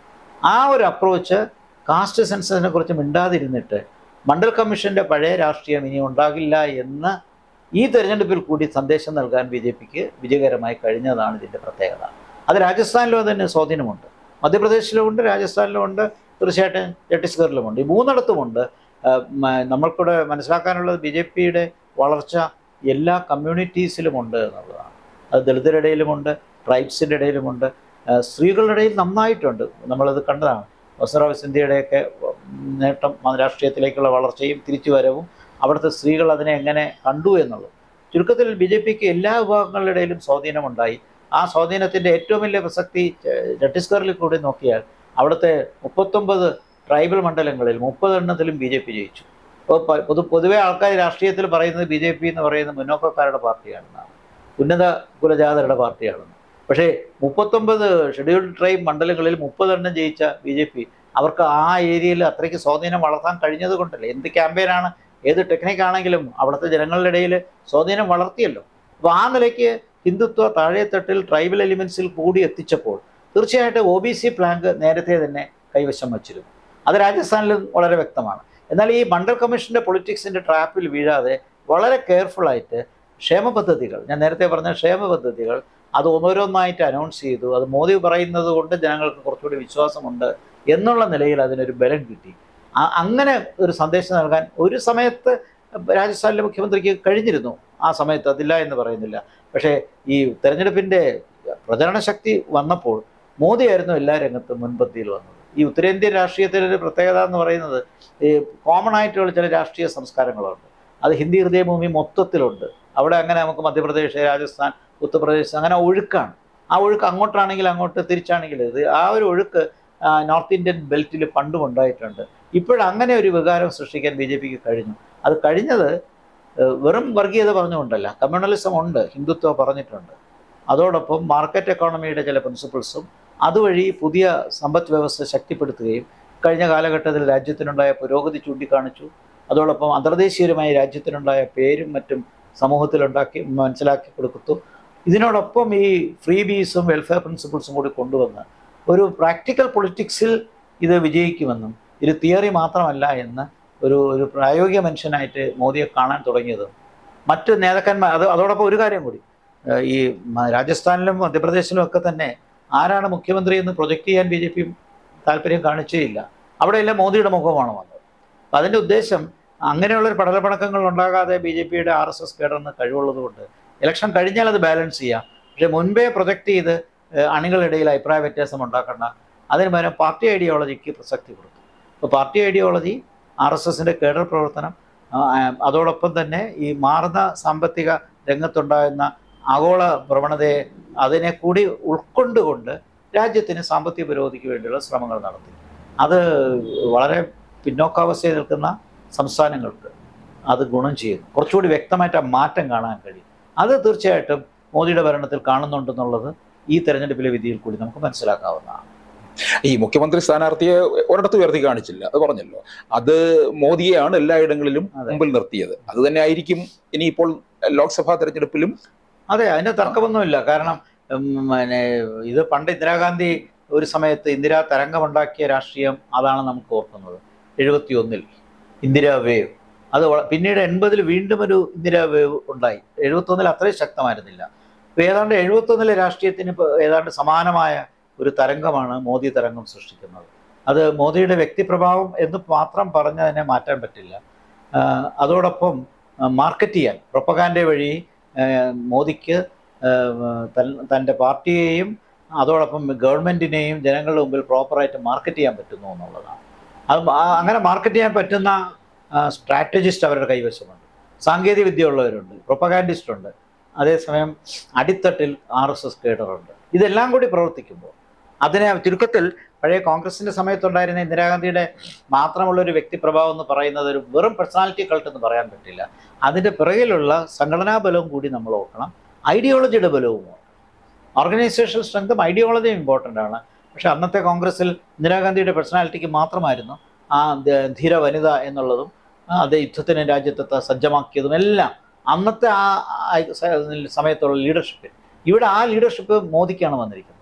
ആ ഒരു അപ്രോച്ച് കാസ്റ്റ് സെൻസസിനെ കുറിച്ച് മിണ്ടാതിരുന്നിട്ട് മണ്ഡൽ കമ്മീഷന്റെ പഴയ രാഷ്ട്രീയം ഇനി ഉണ്ടാകില്ല എന്ന് ഈ തെരഞ്ഞെടുപ്പിൽ കൂടി സന്ദേശം നൽകാൻ ബി ജെ പിക്ക് വിജയകരമായി കഴിഞ്ഞതാണ് ഇതിൻ്റെ പ്രത്യേകത അത് രാജസ്ഥാനിലും അതിന് സ്വാധീനമുണ്ട് മധ്യപ്രദേശിലുമുണ്ട് രാജസ്ഥാനിലുമുണ്ട് തീർച്ചയായിട്ടും ഛത്തീസ്ഗഡിലുമുണ്ട് ഈ മൂന്നിടത്തുമുണ്ട് ആ, മ- നമ്മൾക്കൂടെ മനസ്സിലാക്കാനുള്ളത് ബി ജെ പിയുടെ വളർച്ച എല്ലാ കമ്മ്യൂണിറ്റീസിലുമുണ്ട് എന്നുള്ളതാണ് അത് ദളിതരുടെ ഇടയിലുമുണ്ട് ട്രൈബ്സിൻ്റെ ഇടയിലുമുണ്ട് ആ, സ്ത്രീകളുടെ ഇടയിൽ നന്നായിട്ടുണ്ട് നമ്മളത് കണ്ടതാണ് വസറാവ് സിന്ധ്യയുടെയൊക്കെ നേട്ടം മ- രാഷ്ട്രീയത്തിലേക്കുള്ള വളർച്ചയും തിരിച്ചുവരവും അവിടുത്തെ സ്ത്രീകൾ അതിനെ എങ്ങനെ കണ്ടു എന്നുള്ളത് ചുരുക്കത്തിൽ ബി ജെ പിക്ക് എല്ലാ വിഭാഗങ്ങളുടെ ഇടയിലും സ്വാധീനമുണ്ടായി ആ സ്വാധീനത്തിൻ്റെ ഏറ്റവും വലിയ പ്രസക്തി ച- ഛത്തീസ്ഗഡിൽ കൂടി നോക്കിയാൽ അവിടുത്തെ മുപ്പത്തൊമ്പത് ട്രൈബൽ മണ്ഡലങ്ങളിൽ മുപ്പതെണ്ണത്തിലും ബി ജെ പി ജയിച്ചു ഇപ്പോൾ പ- പൊതു പൊതുവെ ആൾക്കാർ രാഷ്ട്രീയത്തിൽ പറയുന്നത് ബി ജെ പി എന്ന് പറയുന്നത് മുന്നോക്കക്കാരുടെ പാർട്ടിയാണെന്നാണ് ഉന്നത കുലജാതരുടെ പാർട്ടിയാണെന്ന് പക്ഷേ മുപ്പത്തൊമ്പത് ഷെഡ്യൂൾഡ് ട്രൈബ് മണ്ഡലങ്ങളിൽ മുപ്പതെണ്ണം ജയിച്ച ബി ജെ പി അവർക്ക് ആ ഏരിയയിൽ അത്രയ്ക്ക് സ്വാധീനം വളർത്താൻ കഴിഞ്ഞത് കൊണ്ടല്ലേ എന്ത് ക്യാമ്പയിനാണ് ഏത് ടെക്നിക്കാണെങ്കിലും അവിടുത്തെ ജനങ്ങളുടെ ഇടയിൽ സ്വാധീനം വളർത്തിയല്ലോ അപ്പോൾ ആ നിലയ്ക്ക് ഹിന്ദുത്വ താഴെത്തട്ടിൽ ട്രൈബൽ എലിമെൻസിൽ കൂടി എത്തിച്ചപ്പോൾ തീർച്ചയായിട്ടും ഒ ബി സി പ്ലാങ്ക് നേരത്തെ തന്നെ കൈവശം വച്ചിരുന്നു അത് രാജസ്ഥാനിലും വളരെ വ്യക്തമാണ് എന്നാൽ ഈ മണ്ഡൽ കമ്മീഷൻ്റെ പൊളിറ്റിക്സിൻ്റെ ട്രാപ്പിൽ വീഴാതെ വളരെ കെയർഫുള്ളായിട്ട് ക്ഷേമ പദ്ധതികൾ ഞാൻ നേരത്തെ പറഞ്ഞ ക്ഷേമ പദ്ധതികൾ അത് ഓരോന്നായിട്ട് അനൗൺസ് ചെയ്തു അത് മോദി പറയുന്നത് കൊണ്ട് ജനങ്ങൾക്ക് കുറച്ചുകൂടി വിശ്വാസമുണ്ട് എന്നുള്ള നിലയിൽ അതിനൊരു ബലം കിട്ടി ആ- അങ്ങനെ ഒരു സന്ദേശം നൽകാൻ ഒരു സമയത്ത് രാജസ്ഥാനിലെ മുഖ്യമന്ത്രിക്ക് കഴിഞ്ഞിരുന്നു ആ സമയത്ത് അതില്ല എന്ന് പറയുന്നില്ല പക്ഷേ ഈ തെരഞ്ഞെടുപ്പിൻ്റെ പ്രചരണ ശക്തി വന്നപ്പോൾ മോദിയായിരുന്നു എല്ലാ രംഗത്തും മുൻപന്തിയിൽ വന്നത് ഈ ഉത്തരേന്ത്യൻ രാഷ്ട്രീയത്തിൻ്റെ ഒരു പ്രത്യേകത എന്ന് പറയുന്നത് ഈ കോമൺ ആയിട്ടുള്ള ചില രാഷ്ട്രീയ സംസ്കാരങ്ങളുണ്ട് അത് ഹിന്ദി ഹൃദയഭൂമി മൊത്തത്തിലുണ്ട് അവിടെ അങ്ങനെ നമുക്ക് മധ്യപ്രദേശ് രാജസ്ഥാൻ ഉത്തർപ്രദേശ് അങ്ങനെ ഒഴുക്കാണ് ആ ഒഴുക്ക് അങ്ങോട്ടാണെങ്കിൽ അങ്ങോട്ട് തിരിച്ചാണെങ്കിൽ ഇത് ആ ഒരു ഒഴുക്ക് ആ, നോർത്ത് ഇന്ത്യൻ ബെൽറ്റിൽ പണ്ടും ഉണ്ടായിട്ടുണ്ട് ഇപ്പോഴങ്ങനെ ഒരു വികാരം സൃഷ്ടിക്കാൻ ബി ജെ പിക്ക് കഴിഞ്ഞു അത് കഴിഞ്ഞത് ഏഹ്, വെറും വർഗീയത പറഞ്ഞുകൊണ്ടല്ല കമ്മ്യൂണലിസം ഉണ്ട് ഹിന്ദുത്വം പറഞ്ഞിട്ടുണ്ട് അതോടൊപ്പം മാർക്കറ്റ് എക്കോണമിയുടെ ചില പ്രിൻസിപ്പിൾസും അതുവഴി പുതിയ സമ്പദ് വ്യവസ്ഥ ശക്തിപ്പെടുത്തുകയും കഴിഞ്ഞ കാലഘട്ടത്തിൽ രാജ്യത്തിനുണ്ടായ പുരോഗതി ചൂണ്ടിക്കാണിച്ചു അതോടൊപ്പം അന്തർദേശീയരുമായി രാജ്യത്തിനുണ്ടായ പേരും മറ്റും സമൂഹത്തിലുണ്ടാക്കി മനസ്സിലാക്കി കൊടുത്തു ഇതിനോടൊപ്പം ഈ ഫ്രീ ബീസും വെൽഫെയർ പ്രിൻസിപ്പിൾസും കൂടി കൊണ്ടുവന്ന് ഒരു പ്രാക്ടിക്കൽ പൊളിറ്റിക്സിൽ ഇത് വിജയിക്കുമെന്നും ഇത് തിയറി മാത്രമല്ല എന്ന് ഒരു ഒരു പ്രായോഗിക മനുഷ്യനായിട്ട് മോദിയെ കാണാൻ തുടങ്ങിയത് മറ്റ് നേതാക്കന്മാർ അത് അതോടൊപ്പം ഒരു കാര്യം കൂടി ഏഹ് ഈ മ- രാജസ്ഥാനിലും മധ്യപ്രദേശിലും ഒക്കെ തന്നെ ആരാണ് മുഖ്യമന്ത്രി എന്ന് പ്രൊജക്റ്റ് ചെയ്യാൻ ബി ജെ പി താല്പര്യം കാണിച്ചേയില്ല അവിടെയെല്ലാം മോദിയുടെ മുഖമാണ് വന്നത് അപ്പം അതിൻ്റെ ഉദ്ദേശം അങ്ങനെയുള്ളൊരു പടലപ്പണക്കങ്ങൾ ഉണ്ടാകാതെ ബി ജെ പിയുടെ ആർ എസ് എസ് കേടർന്ന് കഴിവുള്ളത് കൊണ്ട് ഇലക്ഷൻ കഴിഞ്ഞാൽ അത് ബാലൻസ് ചെയ്യാം പക്ഷേ മുൻപേ പ്രൊജക്റ്റ് ചെയ്ത് ഏഹ് അണികളിടയിൽ അഭിപ്രായ വ്യത്യാസം ഉണ്ടാക്കണ്ട അതിന് പകരം പാർട്ടി ഐഡിയോളജിക്ക് പ്രസക്തി കൊടുത്തു അപ്പോൾ പാർട്ടി ഐഡിയോളജി ആർ എസ് എസിൻ്റെ കേഡർ പ്രവർത്തനം ആ, ആ, അതോടൊപ്പം തന്നെ ഈ മാറുന്ന സാമ്പത്തിക രംഗത്തുണ്ടാകുന്ന ആഗോള പ്രവണതയെ അതിനെ കൂടി ഉൾക്കൊണ്ടുകൊണ്ട് രാജ്യത്തിന് സാമ്പത്തിക പുരോഗതിക്ക് വേണ്ടിയുള്ള ശ്രമങ്ങൾ നടത്തി അത് വളരെ പിന്നോക്കാവസ്ഥയിൽ നിൽക്കുന്ന സംസ്ഥാനങ്ങൾക്ക് അത് ഗുണം ചെയ്യുന്നു കുറച്ചുകൂടി വ്യക്തമായിട്ട് ആ മാറ്റം കാണാൻ കഴിയും അത് തീർച്ചയായിട്ടും മോദിയുടെ ഭരണത്തിൽ കാണുന്നുണ്ടെന്നുള്ളത് ഈ തെരഞ്ഞെടുപ്പിലെ വിധിയിൽ കൂടി നമുക്ക് മനസ്സിലാക്കാവുന്നതാണ് ഈ മുഖ്യമന്ത്രി സ്ഥാനാർത്ഥിയെ ഒരിടത്ത് ഉയർത്തി കാണിച്ചില്ല അത് പറഞ്ഞല്ലോ അത് മോദിയെയാണ് എല്ലായിടങ്ങളിലും അതെ. മുമ്പിൽ നിർത്തിയത് അത് തന്നെ ആയിരിക്കും ഇനിയിപ്പോൾ ലോക്സഭാ തെരഞ്ഞെടുപ്പിലും അതെ അതിന് തർക്കമൊന്നുമില്ല കാരണം ഉം, പിന്നെ ഇത് പണ്ട് ഇന്ദിരാഗാന്ധി ഒരു സമയത്ത് ഇന്ദിരാ തരംഗമുണ്ടാക്കിയ രാഷ്ട്രീയം അതാണ് നമുക്ക് ഓർക്കുന്നത് എഴുപത്തി ഒന്നിൽ ഇന്ദിരാ വേവ് അത് വള- പിന്നീട് എൺപതിൽ വീണ്ടും ഒരു ഇന്ദിരാ വേവ് ഉണ്ടായി എഴുപത്തൊന്നിൽ അത്രയും ശക്തമായിരുന്നില്ല ഇപ്പോൾ ഏതാണ്ട് എഴുപത്തൊന്നിലെ രാഷ്ട്രീയത്തിന് ഇപ്പോൾ ഏതാണ്ട് സമാനമായ ഒരു തരംഗമാണ് മോദി തരംഗം സൃഷ്ടിക്കുന്നത് അത് മോദിയുടെ വ്യക്തിപ്രഭാവം എന്ന് മാത്രം പറഞ്ഞതിനെ മാറ്റാൻ പറ്റില്ല ആ, അതോടൊപ്പം മാർക്കറ്റ് ചെയ്യാൻ പ്രൊപ്പഗാൻഡ വഴി ആ, മോദിക്ക് ആ, തൻ- തൻ്റെ പാർട്ടിയെയും അതോടൊപ്പം ഗവൺമെൻറ്റിനെയും ജനങ്ങളുടെ മുമ്പിൽ പ്രോപ്പറായിട്ട് മാർക്കറ്റ് ചെയ്യാൻ പറ്റുന്നു എന്നുള്ളതാണ് അത് ആ- അങ്ങനെ മാർക്കറ്റ് ചെയ്യാൻ പറ്റുന്ന സ്ട്രാറ്റജിസ്റ്റ് അവരുടെ കൈവശമുണ്ട് സാങ്കേതിക വിദ്യ ഉള്ളവരുണ്ട് പ്രൊപ്പഗാൻഡിസ്റ്റ് ഉണ്ട് അതേസമയം അടിത്തട്ടിൽ ആർ എസ് എസ് കേഡറുണ്ട് ഇതെല്ലാം കൂടി പ്രവർത്തിക്കുമ്പോൾ അതിനെ ചുരുക്കത്തിൽ പഴയ കോൺഗ്രസിന്റെ സമയത്തുണ്ടായിരുന്ന ഇന്ദിരാഗാന്ധിയുടെ മാത്രമുള്ള ഒരു വ്യക്തിപ്രഭാവം എന്ന് പറയുന്നത് ഒരു വെറും പേഴ്സണാലിറ്റി കൾട്ട് എന്ന് പറയാൻ പറ്റില്ല അതിൻ്റെ പിറകിലുള്ള സംഘടനാ ബലവും കൂടി നമ്മൾ ഓർക്കണം ഐഡിയോളജിയുടെ ബലവും ഓർക്കണം ഓർഗനൈസേഷൻ സ്ട്രെങ്തും ഐഡിയോളജിയും ഇമ്പോർട്ടൻ്റ് ആണ് പക്ഷെ അന്നത്തെ കോൺഗ്രസിൽ ഇന്ദിരാഗാന്ധിയുടെ പേഴ്സണാലിറ്റിക്ക് മാത്രമായിരുന്നു ആ ധ- ധീര വനിത എന്നുള്ളതും ആ, അത് യുദ്ധത്തിന് രാജ്യത്തെ സജ്ജമാക്കിയതും എല്ലാം അന്നത്തെ ആ ആ സ- സമയത്തുള്ള ലീഡർഷിപ്പിൽ ഇവിടെ ആ ലീഡർഷിപ്പ് മോദിക്കാണ് വന്നിരിക്കുന്നത്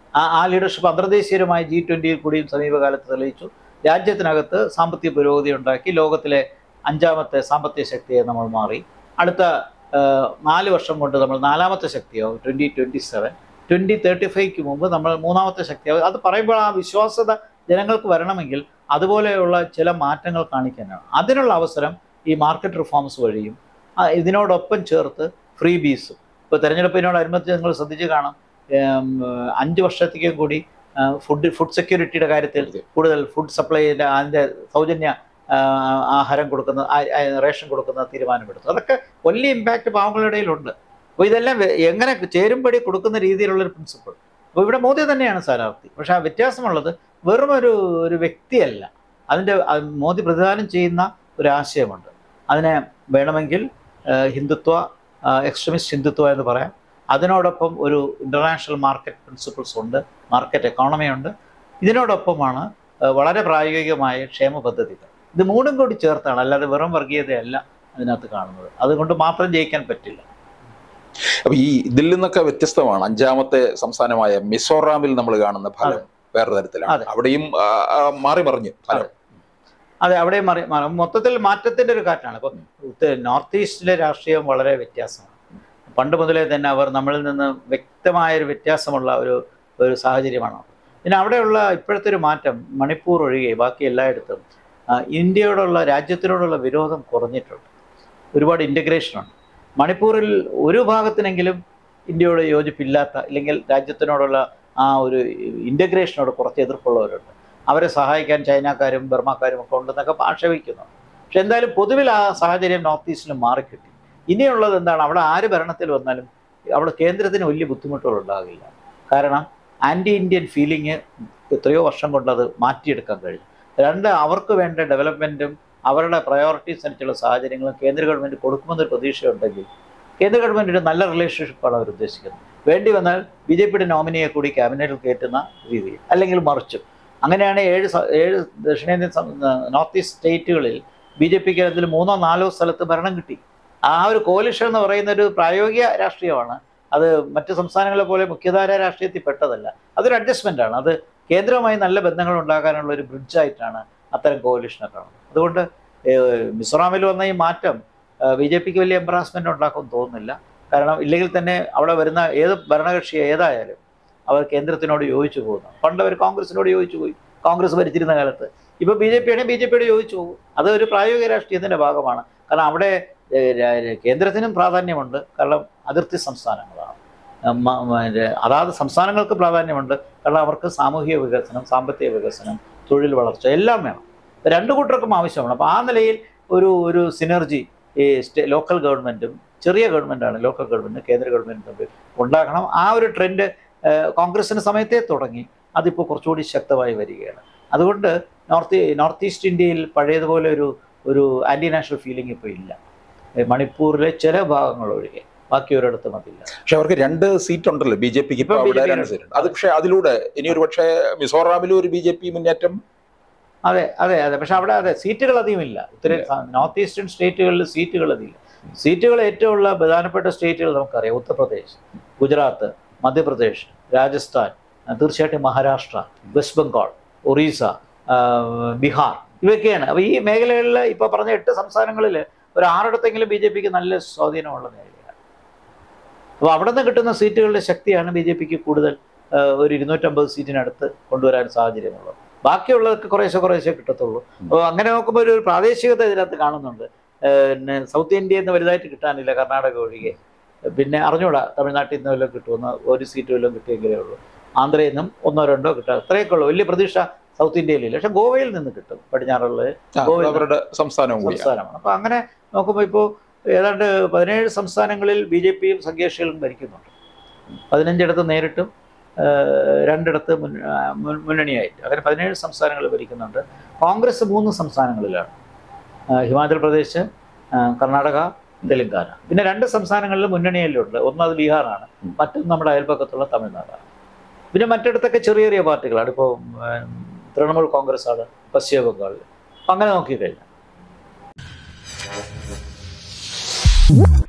ആ ആ ലീഡർഷിപ്പ് അന്തർദേശീയരുമായി ജി ട്വൻ്റിയിൽ കൂടിയും സമീപകാലത്ത് തെളിയിച്ചു രാജ്യത്തിനകത്ത് സാമ്പത്തിക പുരോഗതി ഉണ്ടാക്കി ലോകത്തിലെ അഞ്ചാമത്തെ സാമ്പത്തിക ശക്തിയെ നമ്മൾ മാറി അടുത്ത ആ, നാല് വർഷം കൊണ്ട് നമ്മൾ നാലാമത്തെ ശക്തിയാവും twenty twenty seven twenty thirty ഫൈവ്ക്ക് മുമ്പ് നമ്മൾ മൂന്നാമത്തെ ശക്തിയാവും അത് പറയുമ്പോൾ ആ വിശ്വാസത ജനങ്ങൾക്ക് വരണമെങ്കിൽ അതുപോലെയുള്ള ചില മാറ്റങ്ങൾ കാണിക്കാനാണ് അതിനുള്ള അവസരം ഈ മാർക്കറ്റ് റിഫോംസ് വഴിയും ആ, ഇതിനോടൊപ്പം ചേർത്ത് ഫ്രീ ബീസും ഇപ്പോൾ തെരഞ്ഞെടുപ്പിനോടനുബന്ധിച്ച് നിങ്ങൾ ശ്രദ്ധിച്ച് കാണാം ഏം, അഞ്ച് വർഷത്തേക്കും കൂടി ഫുഡ് ഫുഡ് സെക്യൂരിറ്റിയുടെ കാര്യത്തിൽ കൂടുതൽ ഫുഡ് സപ്ലൈൻ്റെ അതിൻ്റെ സൗജന്യ ആ, ആഹാരം കൊടുക്കുന്ന ആ, ആ, റേഷൻ കൊടുക്കുന്ന തീരുമാനമെടുത്തു അതൊക്കെ വലിയ ഇമ്പാക്റ്റ് പാവങ്ങളുടെ ഇടയിലുണ്ട് അപ്പോൾ ഇതെല്ലാം വെ- എങ്ങനെ ചേരുംപടി കൊടുക്കുന്ന രീതിയിലുള്ളൊരു പ്രിൻസിപ്പിൾ അപ്പോൾ ഇവിടെ മോദി തന്നെയാണ് സ്ഥാനാർത്ഥി പക്ഷേ ആ വ്യത്യാസമുള്ളത് വെറും ഒരു ഒരു വ്യക്തിയല്ല അതിൻ്റെ അത് മോദി പ്രതിദാനം ചെയ്യുന്ന ഒരു ആശയമുണ്ട് അതിനെ വേണമെങ്കിൽ ആ, ഹിന്ദുത്വ എക്സ്ട്രീമിസ്റ്റ് ഹിന്ദുത്വ എന്ന് പറയാം അതിനോടൊപ്പം ഒരു ഇൻ്റർനാഷണൽ മാർക്കറ്റ് പ്രിൻസിപ്പിൾസ് ഉണ്ട് മാർക്കറ്റ് എക്കോണമി ഉണ്ട് ഇതിനോടൊപ്പമാണ് ആ, വളരെ പ്രായോഗികമായ ക്ഷേമ പദ്ധതികൾ ഇത് മൂന്നും കൂടി ചേർത്താണ് അല്ലാതെ വെറും വർഗീയതയല്ല അതിനകത്ത് കാണുന്നത് അതുകൊണ്ട് മാത്രം ജയിക്കാൻ പറ്റില്ല അപ്പൊ ഈ ഇതിൽ നിന്നൊക്കെ വ്യത്യസ്തമാണ് അഞ്ചാമത്തെ സംസ്ഥാനമായ മിസോറാമിൽ നമ്മൾ കാണുന്ന ഫലം വേറെ തരത്തിലാണ് അതെ. അവിടെയും ആ, ആ, മാറി മറിഞ്ഞു ഫലം അതെ അവിടെ മറി മറി- മൊത്തത്തിൽ മാറ്റത്തിന്റെ ഒരു കാറ്റാണ് ഇപ്പൊ ഉത്ത- നോർത്ത് ഈസ്റ്റിലെ രാഷ്ട്രീയം വളരെ വ്യത്യാസമാണ് പണ്ട് മുതലേ തന്നെ അവർ നമ്മളിൽ നിന്ന് വ്യക്തമായ ഒരു വ്യത്യാസമുള്ള ഒരു ഒരു സാഹചര്യമാണ് പിന്നെ അവിടെയുള്ള ഇപ്പോഴത്തെ ഒരു മാറ്റം മണിപ്പൂർ ഒഴികെ ബാക്കി എല്ലായിടത്തും ആ, ഇന്ത്യയോടുള്ള രാജ്യത്തിനോടുള്ള വിരോധം കുറഞ്ഞിട്ടുണ്ട് ഒരുപാട് ഇൻ്റഗ്രേഷനുണ്ട് മണിപ്പൂരിൽ ഒരു ഭാഗത്തിനെങ്കിലും ഇന്ത്യയോട് യോജിപ്പില്ലാത്ത ഇല്ലെങ്കിൽ രാജ്യത്തിനോടുള്ള ആ ഒരു ഇൻ്റഗ്രേഷനോട് കുറച്ച് എതിർപ്പുള്ളവരുണ്ട് അവരെ സഹായിക്കാൻ ചൈനക്കാരും ബർമാക്കാരും ഒക്കെ ഉണ്ടെന്നൊക്കെ ആക്ഷേപിക്കുന്നു പക്ഷെ എന്തായാലും പൊതുവിൽ ആ സാഹചര്യം നോർത്ത് ഈസ്റ്റിൽ മാറിക്കിട്ടി ഇനിയുള്ളത് എന്താണ് അവിടെ ആര് ഭരണത്തിൽ വന്നാലും അവിടെ കേന്ദ്രത്തിന് വലിയ ബുദ്ധിമുട്ടുകൾ ഉണ്ടാകില്ല കാരണം ആൻറ്റി ഇന്ത്യൻ ഫീലിംഗ് എത്രയോ വർഷം കൊണ്ട് അത് മാറ്റിയെടുക്കാൻ കഴിയും രണ്ട് അവർക്ക് വേണ്ട ഡെവലപ്മെൻറ്റും അവരുടെ പ്രയോറിറ്റീസ് അനുസരിച്ചുള്ള സാഹചര്യങ്ങളും കേന്ദ്ര ഗവൺമെൻറ് കൊടുക്കുമെന്നൊരു പ്രതീക്ഷയുണ്ടെങ്കിൽ കേന്ദ്ര ഗവൺമെൻറ്റിൻ്റെ നല്ല റിലേഷൻഷിപ്പാണ് അവർ ഉദ്ദേശിക്കുന്നത് വേണ്ടി വന്നാൽ ബി ജെ പിയുടെ നോമിനിയെ കൂടി ക്യാബിനറ്റിൽ കയറ്റുന്ന രീതിയിൽ അല്ലെങ്കിൽ മറിച്ചും അങ്ങനെയാണ് ഏഴ് സ- ഏഴ് ദക്ഷിണേന്ത്യൻ സം- നോർത്ത് ഈസ്റ്റ് സ്റ്റേറ്റുകളിൽ ബി ജെ പിക്ക് അതിൽ മൂന്നോ നാലോ സ്ഥലത്ത് ഭരണം കിട്ടി ആ ഒരു കോലിഷൻ എന്ന് പറയുന്ന ഒരു പ്രായോഗിക രാഷ്ട്രീയമാണ് അത് മറ്റ് സംസ്ഥാനങ്ങളെ പോലെ മുഖ്യധാര രാഷ്ട്രീയത്തിൽ പെട്ടതല്ല അതൊരു അഡ്ജസ്റ്റ്മെൻ്റ് ആണ് അത് കേന്ദ്രവുമായി നല്ല ബന്ധങ്ങൾ ഉണ്ടാക്കാനുള്ള ഒരു ബ്രിഡ്ജായിട്ടാണ് അത്തരം കോലിഷനെ കാണുന്നത് അതുകൊണ്ട് ഏഹ്, മിസോറാമിൽ വന്ന ഈ മാറ്റം ബി ജെ പിക്ക് വലിയ എംബറാസ്മെൻ്റ് ഉണ്ടാക്കുമെന്ന് തോന്നുന്നില്ല കാരണം ഇല്ലെങ്കിൽ തന്നെ അവിടെ വരുന്ന ഏത് ഭരണകക്ഷി ഏതായാലും അവർ കേന്ദ്രത്തിനോട് യോജിച്ചു പോകുന്നു പണ്ട് അവർ കോൺഗ്രസിനോട് യോജിച്ചു പോയി കോൺഗ്രസ് ഭരിച്ചിരുന്ന കാലത്ത് ഇപ്പോൾ ബി ജെ പി ആണെങ്കിൽ ബി ജെ പിയോട് യോജിച്ചു പോകും അത് ഒരു പ്രായോഗിക രാഷ്ട്രീയത്തിൻ്റെ ഭാഗമാണ് കാരണം അവിടെ ഏഹ്, രാ- കേന്ദ്രത്തിനും പ്രാധാന്യമുണ്ട് കാരണം അതിർത്തി സംസ്ഥാനങ്ങളാണ് ഉം, മ- മറ്റേ അതാത് സംസ്ഥാനങ്ങൾക്ക് പ്രാധാന്യമുണ്ട് കാരണം അവർക്ക് സാമൂഹിക വികസനം സാമ്പത്തിക വികസനം തൊഴിൽ വളർച്ച എല്ലാം വേണം രണ്ടു കൂട്ടർക്കും ആവശ്യമാണ് അപ്പോൾ ആ നിലയിൽ ഒരു ഒരു സിനർജി ഈ സ്റ്റേ ലോക്കൽ ഗവൺമെൻറ്റും ചെറിയ ഗവൺമെൻറ്റാണ് ലോക്കൽ ഗവൺമെൻറ്റും കേന്ദ്ര ഗവൺമെൻറ്റും തമ്മിൽ ഉണ്ടാക്കണം ആ ഒരു ട്രെൻഡ് കോൺഗ്രസിൻ്റെ സമയത്തേ തുടങ്ങി അതിപ്പോൾ കുറച്ചുകൂടി ശക്തമായി വരികയാണ് അതുകൊണ്ട് നോർത്ത് നോർത്ത് ഈസ്റ്റ് ഇന്ത്യയിൽ പഴയതുപോലെ ഒരു ഒരു ആൻറ്റി നാഷണൽ ഫീലിംഗ് ഇപ്പോൾ ഇല്ല ഏ, മണിപ്പൂരിലെ ചില ഭാഗങ്ങൾ ഒഴികെ ബാക്കി ഒരിടത്തും അതില്ല പക്ഷെ അവർക്ക് രണ്ട് സീറ്റ് ഉണ്ടല്ലോ ബി ജെ പിക്ക് ഇപ്പൊ ഇപ്പൊ അവിടെ BJP രണ്ട് സീറ്റ് അത് പക്ഷെ അതിലൂടെ ഇനി ഒരു പക്ഷേ മിസോറാമിലും ഒരു ബി ജെ പി മുന്നേറ്റം അതെ അതെ അതെ പക്ഷെ അവിടെ അതെ സീറ്റുകൾ അധികം ഇല്ല ഉത്തര നോർത്ത് ഈസ്റ്റേൺ സ്റ്റേറ്റുകളിൽ സീറ്റുകൾ അധികം സീറ്റുകൾ ഏറ്റവും ഉള്ള പ്രധാനപ്പെട്ട സ്റ്റേറ്റുകൾ നമുക്കറിയാം ഉത്തർപ്രദേശ് ഗുജറാത്ത് മധ്യപ്രദേശ് രാജസ്ഥാൻ ആ, തീർച്ചയായിട്ടും മഹാരാഷ്ട്ര വെസ്റ്റ് ബംഗാൾ ഒറീസ ആ, ബീഹാർ ഇവയൊക്കെയാണ് അപ്പോൾ ഈ മേഖലകളിൽ ഇപ്പോൾ പറഞ്ഞ എട്ട് സംസ്ഥാനങ്ങളിൽ ഒരു ആറിടത്തെങ്കിലും ബി ജെ പിക്ക് നല്ല സ്വാധീനമുള്ള മേഖലയാണ് അപ്പോൾ അവിടെ നിന്ന് കിട്ടുന്ന സീറ്റുകളുടെ ശക്തിയാണ് ബി ജെ പിക്ക് കൂടുതൽ ആ, ഒരു ഇരുന്നൂറ്റമ്പത് സീറ്റിനടുത്ത് കൊണ്ടുവരാൻ സാഹചര്യമുള്ളത് ബാക്കിയുള്ളതൊക്കെ കുറേശ്ശെ കുറേശ്ശെ കിട്ടത്തുള്ളൂ അപ്പോൾ അങ്ങനെ നോക്കുമ്പോൾ ഒരു പ്രാദേശികത ഇതിനകത്ത് കാണുന്നുണ്ട് ഏഹ് പിന്നെ സൗത്ത് ഇന്ത്യയിൽ നിന്ന് വലുതായിട്ട് കിട്ടാനില്ല കർണാടക ഒഴികെ പിന്നെ അറിഞ്ഞൂടാ തമിഴ്നാട്ടിൽ നിന്ന് വല്ലതും കിട്ടുമെന്ന് ഒരു സീറ്റ് വല്ലതും കിട്ടിയെങ്കിലേ ഉള്ളൂ ആന്ധ്രയിൽ നിന്നും ഒന്നോ രണ്ടോ കിട്ടുക അത്രയൊക്കെ ഉള്ളൂ വലിയ പ്രതീക്ഷ സൗത്ത് ഇന്ത്യയിലില്ല പക്ഷെ ഗോവയിൽ നിന്ന് കിട്ടും പടിഞ്ഞാറുള്ള ആ, ഗോവയിൽ നിന്ന് അവരുടെ സംസ്ഥാനവും കൂടിയാണ് സംസ്ഥാനമാണ് അപ്പോൾ അങ്ങനെ നോക്കുമ്പോൾ ഇപ്പോൾ ഏതാണ്ട് പതിനേഴ് സംസ്ഥാനങ്ങളിൽ ബി ജെ പിയും സംഘർഷികളും ഭരിക്കുന്നുണ്ട് പതിനഞ്ചിടത്ത് നേരിട്ടും ഏഹ്, രണ്ടിടത്ത് മുൻ ആ, മുൻ- മുന്നണിയായിട്ട് അങ്ങനെ പതിനേഴ് സംസ്ഥാനങ്ങളിൽ ഭരിക്കുന്നുണ്ട് കോൺഗ്രസ് മൂന്ന് സംസ്ഥാനങ്ങളിലാണ് ആ, ഹിമാചൽ പ്രദേശ് ആ, കർണാടക തെലങ്കാന പിന്നെ രണ്ട് സംസ്ഥാനങ്ങളിൽ മുന്നണിയിലുണ്ട് ഒന്ന് അത് ബീഹാറാണ് ഉം. മറ്റൊന്ന് നമ്മുടെ അയൽപ്പക്കത്തുള്ള തമിഴ്നാടാണ് പിന്നെ മറ്റിടത്തൊക്കെ ചെറിയ ചെറിയ പാർട്ടികളാണ് ഇപ്പോൾ തൃണമൂൽ കോൺഗ്രസ് ആണ് പശ്ചിമ ബംഗാളിൽ അപ്പം അങ്ങനെ നോക്കിക്കഴിഞ്ഞാൽ